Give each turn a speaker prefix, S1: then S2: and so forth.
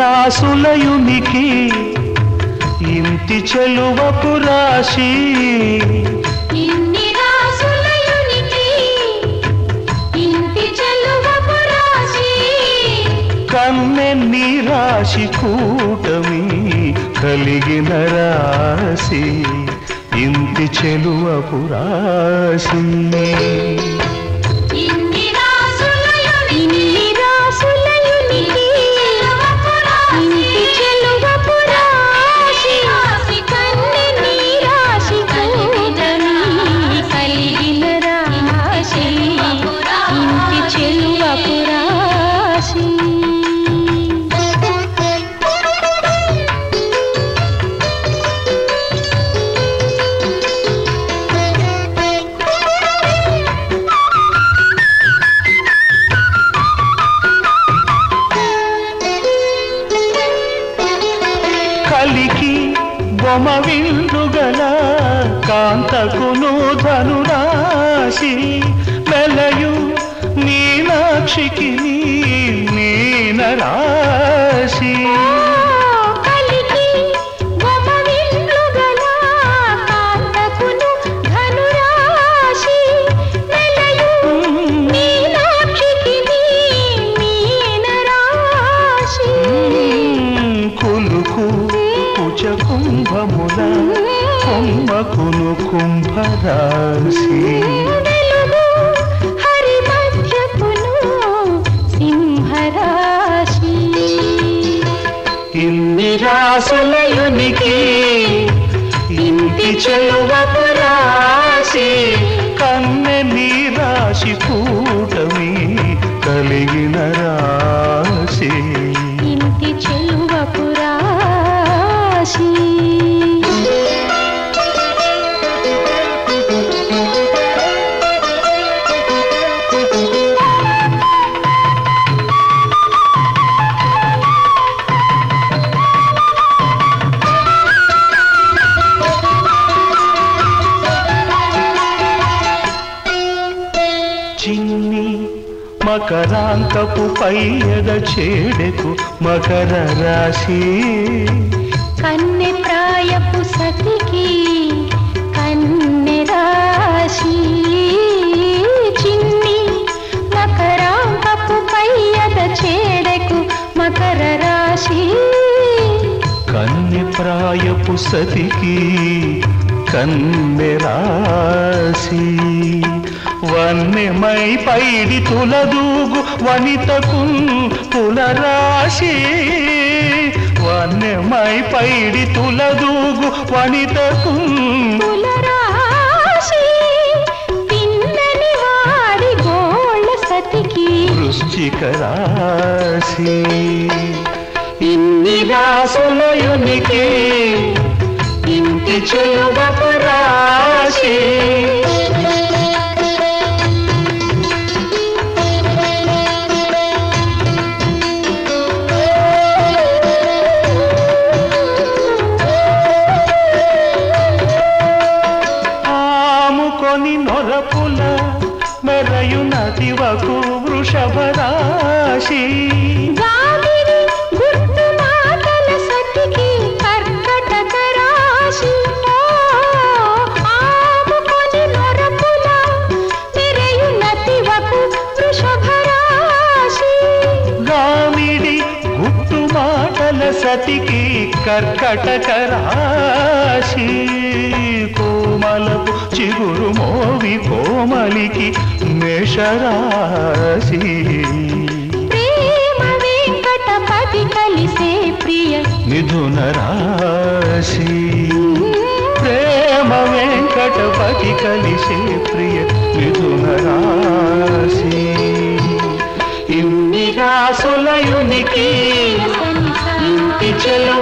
S1: రాసులయునికి ఇంటి చెలువపు రాశి
S2: ఇన్ని రాసులయునికి ఇంటి చెలువపు రాశి
S1: కన్నెన్ని రాశి కూటమి కలిగిన రాశి ఇంటి చెలువపు రాశి
S2: ఇన్ని రాసులయునికి ఇన్ని రాసులయునికి ఇంటి చెలువపు రాశి కన్నెని రాశి కూటమి కలిగిన రాశి ఇంటి చెలువపు రాశి
S1: కలికి బొమ విందుగల కాంతకును ధనురాశి మెలయు మీనాక్షికి మీన రాశి
S2: కలికి గమవిల్లుగల కాంతకును ధనురాశి నెలయు మీనాక్షికి మీనరాశి
S1: కులుకు కుచ కుంభముల కుంభకును కుంభరాశి
S2: వెలుగు హరిమధ్యకును సింహరాశి
S1: ఇన్ని రాసులయునికి ఇంటి చెలువపు రాశి కన్నె నీ రాశి కూటమి కలిగిన రాశి
S2: ఇంటి చెలువపు రాశి
S1: చిన్ని మకరాంతపు పైయద చేడెకు మకర రాశి
S2: కన్నె ప్రాయపు సతికి కన్నె రాశి చిన్ని మకరాంకపు పయ్యద చేడకు మకర రాశి
S1: కన్నె ప్రాయపు సతికి కన్నె రాశి వన్నెమై పైడి తులదూగు వనితకు తులరాశి వన్నెమై పైడి తులదూగు వనితకు
S2: కులరాశి పిన్నని వాడి గోళ్ళ సతికి
S1: వృశ్చిక రాశి ఇన్ని రాసులయునికి ఇంటి చెలువపు రాశి ఆముకొని నొరపుల మెరయు నదివకు వృషభ రాశి
S2: గామిని గుర్తు మాటల సతికి కర్కటక రాశి ఆముకొని నొరపుల తిరయు నతివకు వృషభ రాశి
S1: గామిడి గుట్టు మాటల సతికి కర్కటక రాశి కోమలపు చిగురు మోవి కోమలికి మేషరాశి
S2: ప్రేమ వెంకటపతి కలిసే ప్రియ
S1: మిథున రాశి ప్రేమ వెంకటపతి కలిసే ప్రియ మిథున రాశి ఇన్ని రాసులయునికి ఇంటి చెలువ